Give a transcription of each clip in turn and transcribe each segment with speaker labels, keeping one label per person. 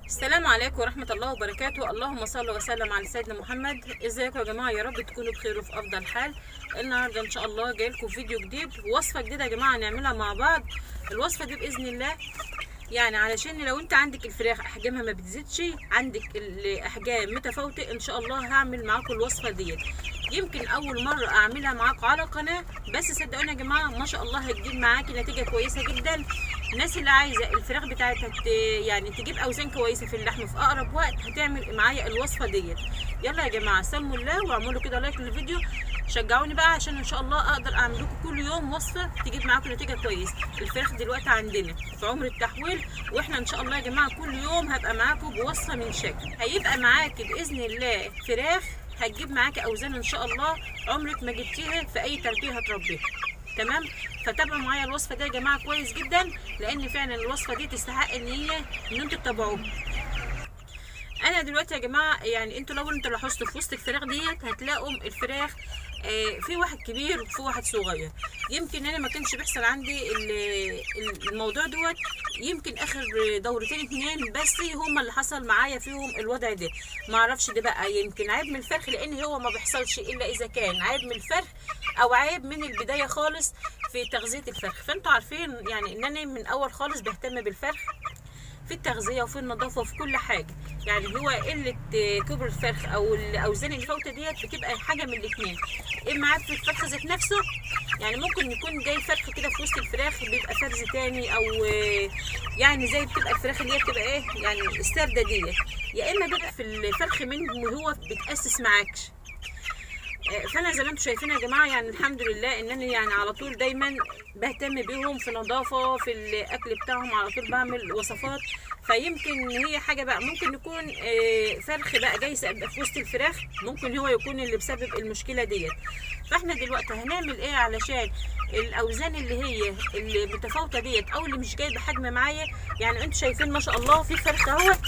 Speaker 1: السلام عليكم ورحمة الله وبركاته اللهم صل وسلم على سيدنا محمد ازيكم يا جماعة يا رب تكونوا بخير وفي أفضل حال النهاردة إن شاء الله جاي لكم فيديو جديد ووصفة جديدة يا جماعة نعملها مع بعض الوصفة دي بإذن الله يعني علشان لو انت عندك الفراخ احجامها ما بتزيدش عندك الاحجام متفاوته ان شاء الله هعمل معاكم الوصفه ديت يمكن اول مره اعملها معاكم على القناه بس صدقوني يا جماعه ما شاء الله هتجيب معاكي نتيجه كويسه جدا الناس اللي عايزه الفراخ بتاعتها ت- يعني تجيب اوزان كويسه في اللحم في اقرب وقت هتعمل معايا الوصفه ديت يلا يا جماعه سموا الله واعملوا كده لايك للفيديو شجعوني بقى عشان ان شاء الله اقدر اعمل لكم كل يوم وصفه تجيب معاكم نتيجه كويسه الفراخ دلوقتي عندنا في عمر التحويل واحنا ان شاء الله يا جماعه كل يوم هبقى معاكم بوصفه من شكل هيبقى معاكي باذن الله فراخ هتجيب معاكي اوزان ان شاء الله عمرك ما جبتيها في اي تربيه هتربيها تمام فتابعوا معايا الوصفه دي يا جماعه كويس جدا لان فعلا الوصفه دي تستحق ان هي ان انتوا تتابعوها انا دلوقتي يا جماعه يعني انتوا لو انتوا لاحظتوا في وسط الفراخ ديت هتلاقوا الفراخ آه، في واحد كبير وفي واحد صغير يمكن انا ما كانش بيحصل عندي ال- ال- الموضوع دوت يمكن اخر دورتين اتنين بس هما اللي حصل معايا فيهم الوضع ده ما اعرفش ده بقى يمكن عيب من الفرخ لان هو ما بيحصلش الا اذا كان عيب من الفرخ او عيب من البدايه خالص في تغذيه الفرخ فانتوا عارفين يعني ان انا من اول خالص بهتم بالفرخ في التغذيه وفي النظافه وفي كل حاجه يعني هو قله كبر الفرخ او الاوزان الفوته ديت بتبقى حاجه من الاثنين اما عيب في الفرخ ذات نفسه يعني ممكن يكون جاي فرخ كده في وسط الفراخ بيبقى فرز تاني او آه، يعني زي بتبقى الفراخ اللي هي بتبقى ايه يعني السرده ديت يا اما بيبقى في الفرخ منه هو بتاسس معاكش فانا زي ما انتم شايفين يا جماعه يعني الحمد لله ان انا يعني على طول دايما بهتم بيهم في نظافه في الاكل بتاعهم على طول بعمل وصفات فيمكن هي حاجه بقى ممكن يكون آه، فرخ بقى جاي يبقى في وسط الفراخ ممكن هو يكون اللي بسبب المشكله ديت فاحنا دلوقتي هنعمل ايه علشان الاوزان اللي هي اللي متفاوته ديت او اللي مش جايبه حجم معايا يعني انتم شايفين ما شاء الله في فرخ اهوت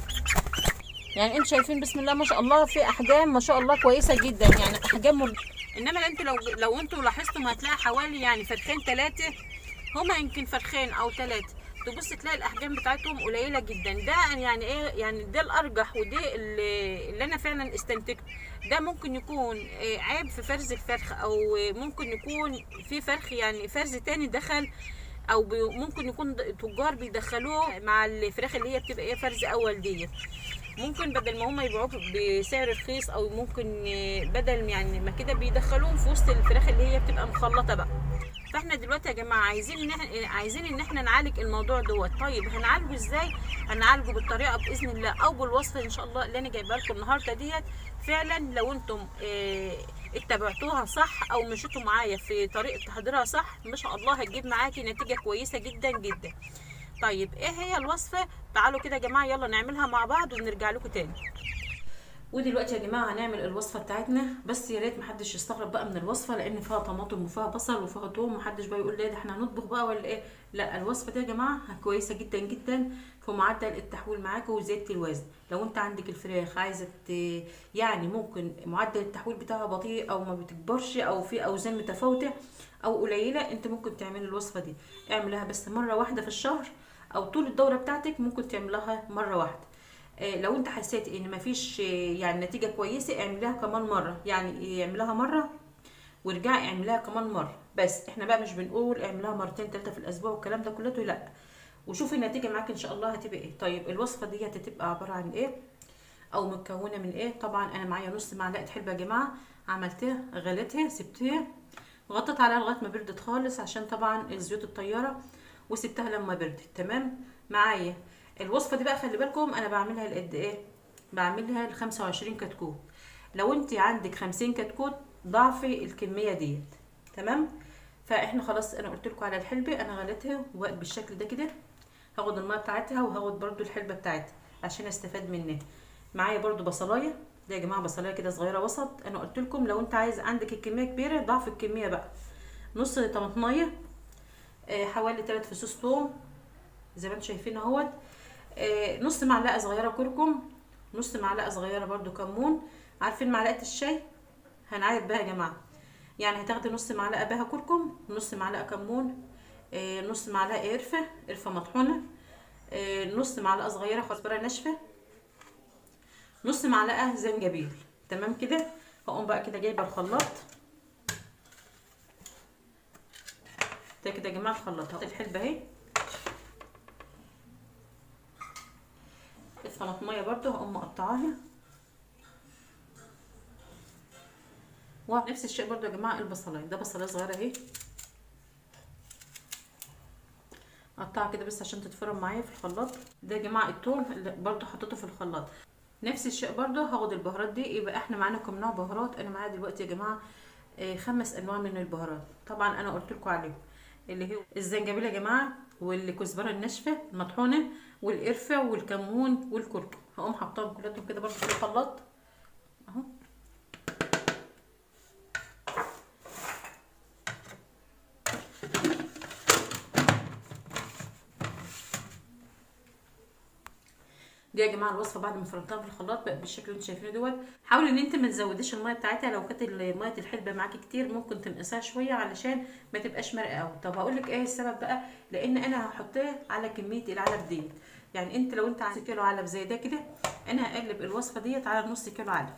Speaker 1: يعني انتوا شايفين بسم الله ما شاء الله في احجام ما شاء الله كويسه جدا يعني احجام مر... انما انتوا لو لو انتوا لاحظتوا هتلاقي حوالي يعني فرخين ثلاثه هما يمكن فرخين او ثلاثه تبص تلاقي الاحجام بتاعتهم قليله جدا ده يعني ايه يعني ده الارجح وده اللي, اللي انا فعلا استنتجته ده ممكن يكون آه، عيب في فرز الفرخ او آه، ممكن يكون في فرخ يعني فرز تاني دخل او بي ممكن يكون د- تجار بيدخلوه مع الفراخ اللي هي بتبقى ايه فرز اول ديت ممكن بدل ما هم يبيعوه بسعر رخيص او ممكن آه، بدل يعني ما كده بيدخلوهم في وسط الفراخ اللي هي بتبقى مخلطه بقى فاحنا دلوقتي يا جماعه عايزين ان احنا عايزين ان احنا نعالج الموضوع دوت طيب هنعالجه ازاي هنعالجه بالطريقه باذن الله او بالوصفه ان شاء الله اللي انا جايبها لكم النهارده ديت فعلا لو انتم اه اتبعتوها صح او مشيتوا معايا في طريقه تحضيرها صح ما شاء الله هتجيب معاكي نتيجه كويسه جدا جدا طيب ايه هي الوصفه تعالوا كده يا جماعه يلا نعملها مع بعض ونرجع لكم تاني ودلوقتي يا جماعه هنعمل الوصفه بتاعتنا بس يا ريت محدش يستغرب بقى من الوصفه لان فيها طماطم وفيها بصل وفيها توم محدش بقى يقول ليه ده احنا هنطبخ بقى ولا ايه لا الوصفه دي يا جماعه كويسه جدا جدا في معدل التحويل معاكم وزياده الوزن لو انت عندك الفراخ عايزه ت- يعني ممكن معدل التحويل بتاعها بطيء او ما بتكبرش او في اوزان متفاوته او قليله انت ممكن تعملي الوصفه دي اعملها بس مره واحده في الشهر او طول الدوره بتاعتك ممكن تعملها مره واحده آه، لو انت حسيت ان مفيش آه، يعني نتيجه كويسه اعمليها كمان مره يعني اعملها مره وارجعي اعمليها كمان مره بس احنا بقى مش بنقول اعملها مرتين ثلاثه في الاسبوع والكلام ده كله لا وشوفي النتيجه معاك ان شاء الله هتبقى ايه طيب الوصفه دي هتبقى عباره عن ايه او متكونه من ايه طبعا انا معايا نص معلقه حلبه يا جماعه عملتها غليتها سبتها غطيت عليها لغايه ما بردت خالص عشان طبعا الزيوت الطياره وسبتها لما بردت تمام معايا الوصفه دي بقى خلي بالكم انا بعملها لقد ايه بعملها ل 25 كتكوت لو انت عندك 50 كتكوت ضعفي الكميه ديت تمام فاحنا خلاص انا قلت لكم على الحلبه انا غليتها وبقت بالشكل ده كده هاخد الميه بتاعتها وهاخد برضو الحلبه بتاعتها عشان استفاد منها معايا برضو بصلايه ده يا جماعه بصلايه كده صغيره وسط انا قلت لكم لو انت عايز عندك الكميه كبيره ضعف الكميه بقى نص طماطميه آه، حوالي 3 فصوص توم زي ما انتم شايفين اهوت آه، نص معلقه صغيره كركم نص معلقه صغيره برضو كمون عارفين معلقه الشاي هنعاير بها يا جماعه يعني هتاخدي نص معلقه بها كركم نص معلقه كمون آه، نص معلقه قرفه قرفه مطحونه آه، نص معلقه صغيره كزبره ناشفه نص معلقه زنجبيل تمام كده هقوم بقى كده جايبه الخلاط ده كده يا جماعه الخلاط هحط الحلبه اهي الطماطميه برده هقوم مقطعاها ونفس الشيء برده يا جماعه البصلايه ده بصلايه صغيره اهي قطعها كده بس عشان تتفرم معايا في الخلاط ده يا جماعه التوم اللي برده حطيته في الخلاط نفس الشيء برده هاخد البهارات دي يبقى احنا معانا كم نوع بهارات انا معايا دلوقتي يا جماعه آه خمس انواع من البهارات طبعا انا قلت لكم عليهم اللي هو الزنجبيل يا جماعه والكزبره الناشفه المطحونه والقرفه والكمون والكركم هقوم حطاهم كلهم كده برده في الخلاط اهو دي يا جماعه الوصفه بعد ما فرمتها في الخلاط بقت بالشكل اللي انتوا شايفينه دوت حاولي ان انت ما تزوديش الميه بتاعتها لو كانت ميه الحلبه معاكي كتير ممكن تنقصها شويه علشان ما تبقاش مرقه قوي طب هقول لك ايه السبب بقى لان انا هحطها على كميه العلب ديت يعني انت لو انت عايزه كيلو علب زي ده كده انا هقلب الوصفه ديت على نص كيلو علب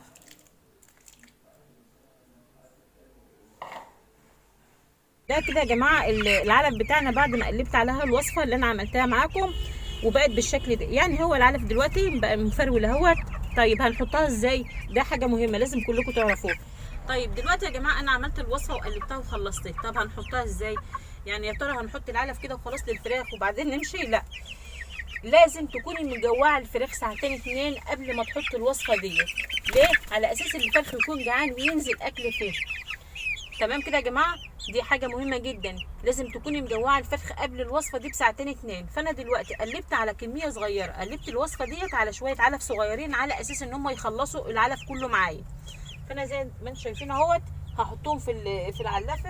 Speaker 1: ده كده يا جماعه العلب بتاعنا بعد ما قلبت عليها الوصفه اللي انا عملتها معاكم وبقت بالشكل ده يعني هو العلف دلوقتي بقى مفرول اهوت طيب هنحطها ازاي ده حاجه مهمه لازم كلكم تعرفوها طيب دلوقتي يا جماعه انا عملت الوصفه وقلبتها وخلصتها طب هنحطها ازاي يعني يا ترى هنحط العلف كده وخلاص للفراخ وبعدين نمشي لا لازم تكوني مجوعه الفراخ ساعتين اتنين قبل ما تحط الوصفه ديت ليه على اساس ان الفرخ يكون جعان وينزل اكل فيه تمام كده يا جماعه دي حاجه مهمه جدا لازم تكوني مجوعه الفرخ قبل الوصفه دي بساعتين اتنين فانا دلوقتي قلبت على كميه صغيره قلبت الوصفه ديت على شويه علف صغيرين على اساس ان هم يخلصوا العلف كله معايا فانا زي ما انتم شايفين اهوت هحطهم في في العلافه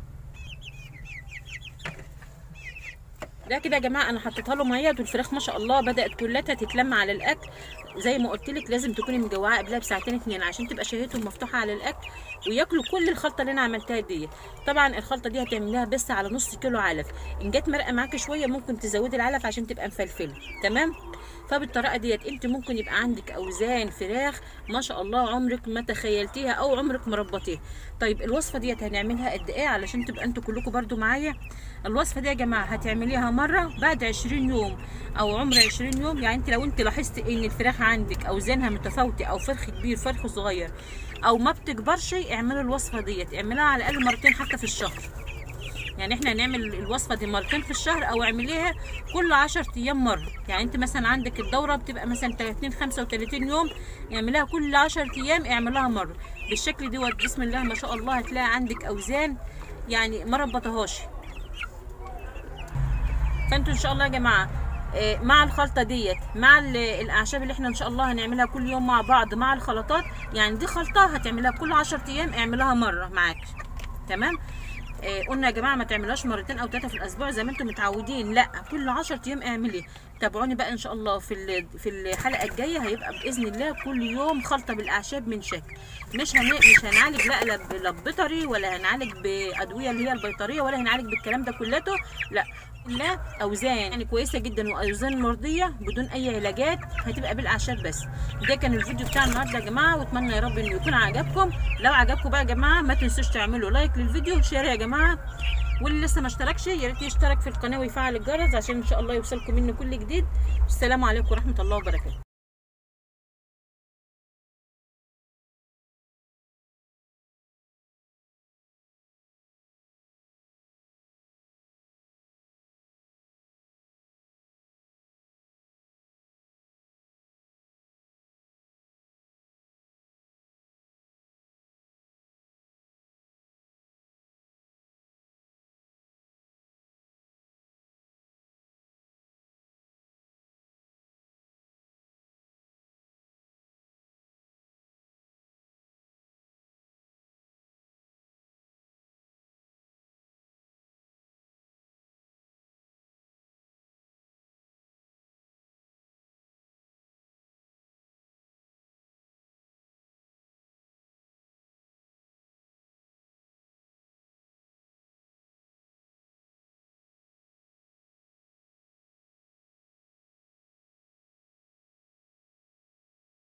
Speaker 1: ده كده يا جماعه انا حطيتها له ميه والفراخ ما شاء الله بدات كلها تتلم على الاكل زي ما قلت لك لازم تكوني مجوعه قبلها بساعتين اتنين عشان تبقى شهيتهم مفتوحه على الاكل وياكلوا كل الخلطه اللي انا عملتها ديت طبعا الخلطه دي هتعمليها بس على نص كيلو علف ان جت مرقه معاكي شويه ممكن تزودي العلف عشان تبقى مفلفله تمام فبالطريقه ديت انت ممكن يبقى عندك اوزان فراخ ما شاء الله عمرك ما تخيلتيها او عمرك ما ربطيها طيب الوصفه ديت هنعملها قد ايه علشان تبقى انتوا كلكم برده معايا الوصفه دي يا جماعه هتعمليها مره بعد 20 يوم او عمر 20 يوم يعني انت لو انت لاحظتي ان الفراخ عندك اوزانها متفاوته او فرخ كبير فرخ صغير او ما بتكبرش اعملوا الوصفه ديت اعملها على الاقل مرتين حتى في الشهر يعني احنا هنعمل الوصفه دي مرتين في الشهر او اعمليها كل 10 ايام مره يعني انت مثلا عندك الدوره بتبقى مثلا 30 35 يوم اعمليها كل 10 ايام اعملها مره بالشكل دوت بسم الله ما شاء الله هتلاقي عندك اوزان يعني ما ربطهاش فانتوا ان شاء الله يا جماعه مع الخلطه ديت مع الاعشاب اللي احنا ان شاء الله هنعملها كل يوم مع بعض مع الخلطات يعني دي خلطه هتعملها كل 10 ايام اعملها مره معاك تمام آه قلنا يا جماعه ما تعملوهاش مرتين او ثلاثه في الاسبوع زي ما انتم متعودين لا كل 10 ايام اعملي تابعوني بقى ان شاء الله في في الحلقه الجايه هيبقى باذن الله كل يوم خلطه بالاعشاب من شكل مش هن... مش هنعالج لا لا بيطري ولا هنعالج بادويه اللي هي البيطريه ولا هنعالج بالكلام ده كلته لا لا اوزان يعني كويسه جدا واوزان مرضيه بدون اي علاجات هتبقى بالاعشاب بس ده كان الفيديو بتاع النهارده يا جماعه واتمنى يا رب انه يكون عجبكم لو عجبكم بقى يا جماعه ما تنسوش تعملوا لايك للفيديو شير يا جماعه واللي لسه ما اشتركش يا ريت يشترك في القناه ويفعل الجرس عشان ان شاء الله يوصلكم مني كل جديد السلام عليكم ورحمه الله وبركاته